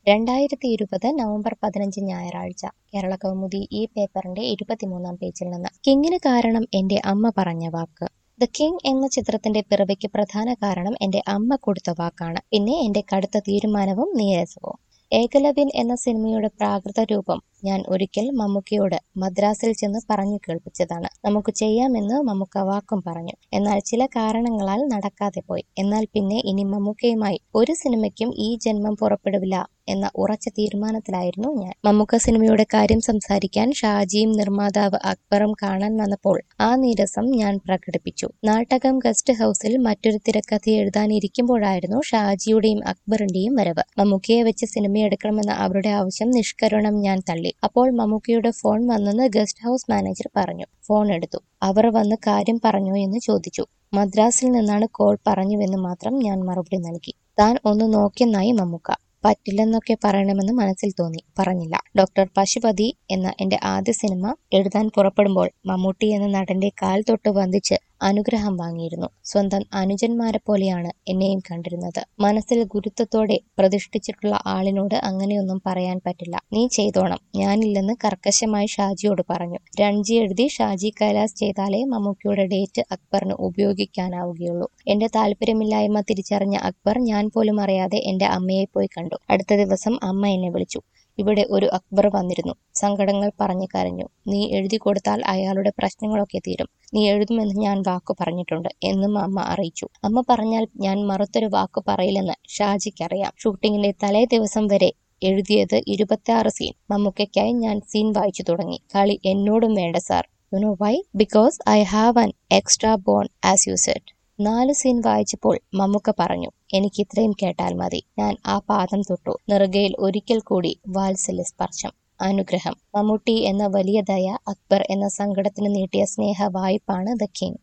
രണ്ടായിരത്തി ഇരുപത് നവംബർ പതിനഞ്ച് ഞായറാഴ്ച കേരള കൗമുദി ഈ പേപ്പറിന്റെ ഇരുപത്തിമൂന്നാം പേജിൽ നിന്ന് കിങ്ങിന് കാരണം എന്റെ അമ്മ പറഞ്ഞ വാക്ക് ദ കിങ് എന്ന ചിത്രത്തിന്റെ പിറവിക്ക് പ്രധാന കാരണം എന്റെ അമ്മ കൊടുത്ത വാക്കാണ് പിന്നെ എന്റെ കടുത്ത തീരുമാനവും നീരസവും ഏകലവ്യൻ എന്ന സിനിമയുടെ പ്രാകൃത രൂപം ഞാൻ ഒരിക്കൽ മമ്മൂക്കയോട് മദ്രാസിൽ ചെന്ന് പറഞ്ഞു കേൾപ്പിച്ചതാണ് നമുക്ക് ചെയ്യാമെന്ന് മമ്മൂക്ക വാക്കും പറഞ്ഞു എന്നാൽ ചില കാരണങ്ങളാൽ നടക്കാതെ പോയി എന്നാൽ പിന്നെ ഇനി മമ്മൂക്കയുമായി ഒരു സിനിമയ്ക്കും ഈ ജന്മം പുറപ്പെടുവില്ല എന്ന ഉറച്ച തീരുമാനത്തിലായിരുന്നു ഞാൻ മമ്മൂക്ക സിനിമയുടെ കാര്യം സംസാരിക്കാൻ ഷാജിയും നിർമ്മാതാവ് അക്ബറും കാണാൻ വന്നപ്പോൾ ആ നീരസം ഞാൻ പ്രകടിപ്പിച്ചു നാട്ടകം ഗസ്റ്റ് ഹൗസിൽ മറ്റൊരു തിരക്കഥ എഴുതാനിരിക്കുമ്പോഴായിരുന്നു ഷാജിയുടെയും അക്ബറിന്റെയും വരവ് മമ്മൂക്കയെ വെച്ച് സിനിമയെടുക്കണമെന്ന അവരുടെ ആവശ്യം നിഷ്കരുണം ഞാൻ തള്ളി അപ്പോൾ മമ്മൂക്കയുടെ ഫോൺ വന്നെന്ന് ഗസ്റ്റ് ഹൗസ് മാനേജർ പറഞ്ഞു ഫോൺ എടുത്തു അവർ വന്ന് കാര്യം പറഞ്ഞോ എന്ന് ചോദിച്ചു മദ്രാസിൽ നിന്നാണ് കോൾ പറഞ്ഞുവെന്ന് മാത്രം ഞാൻ മറുപടി നൽകി താൻ ഒന്ന് നോക്കിയെന്നായി മമ്മൂക്ക പറ്റില്ലെന്നൊക്കെ പറയണമെന്ന് മനസ്സിൽ തോന്നി പറഞ്ഞില്ല ഡോക്ടർ പശുപതി എന്ന എന്റെ ആദ്യ സിനിമ എഴുതാൻ പുറപ്പെടുമ്പോൾ മമ്മൂട്ടി എന്ന നടന്റെ കാൽ തൊട്ട് വന്ദിച്ച് അനുഗ്രഹം വാങ്ങിയിരുന്നു സ്വന്തം അനുജന്മാരെ പോലെയാണ് എന്നെയും കണ്ടിരുന്നത് മനസ്സിൽ ഗുരുത്വത്തോടെ പ്രതിഷ്ഠിച്ചിട്ടുള്ള ആളിനോട് അങ്ങനെയൊന്നും പറയാൻ പറ്റില്ല നീ ചെയ്തോണം ഞാനില്ലെന്ന് കർക്കശമായി ഷാജിയോട് പറഞ്ഞു രൺജി എഴുതി ഷാജി കൈലാസ് ചെയ്താലേ മമ്മൂക്കിയുടെ ഡേറ്റ് അക്ബറിന് ഉപയോഗിക്കാനാവുകയുള്ളൂ എന്റെ താല്പര്യമില്ലായ്മ തിരിച്ചറിഞ്ഞ അക്ബർ ഞാൻ പോലും അറിയാതെ എന്റെ അമ്മയെ പോയി കണ്ടു അടുത്ത ദിവസം അമ്മ എന്നെ വിളിച്ചു ഇവിടെ ഒരു അക്ബർ വന്നിരുന്നു സങ്കടങ്ങൾ പറഞ്ഞു കരഞ്ഞു നീ എഴുതി കൊടുത്താൽ അയാളുടെ പ്രശ്നങ്ങളൊക്കെ തീരും നീ എഴുതുമെന്ന് ഞാൻ വാക്കു പറഞ്ഞിട്ടുണ്ട് എന്നും അമ്മ അറിയിച്ചു അമ്മ പറഞ്ഞാൽ ഞാൻ മറുത്തൊരു വാക്കു പറയില്ലെന്ന് ഷാജിക്കറിയാം ഷൂട്ടിങ്ങിന്റെ തലേ ദിവസം വരെ എഴുതിയത് ഇരുപത്തിയാറ് സീൻ മമ്മൂക്കയ്ക്കായി ഞാൻ സീൻ വായിച്ചു തുടങ്ങി കളി എന്നോടും വേണ്ട sir you know why because I have an extra bone as you said നാല് സീൻ വായിച്ചപ്പോൾ മമ്മൂക്ക പറഞ്ഞു എനിക്ക് ഇത്രയും കേട്ടാൽ മതി ഞാൻ ആ പാദം തൊട്ടു നെറുകയിൽ ഒരിക്കൽ കൂടി വാത്സല്യ സ്പർശം അനുഗ്രഹം മമ്മൂട്ടി എന്ന വലിയ ദയ അക്ബർ എന്ന സങ്കടത്തിന് നീട്ടിയ സ്നേഹ വായ്പാണ് ദ കിങ്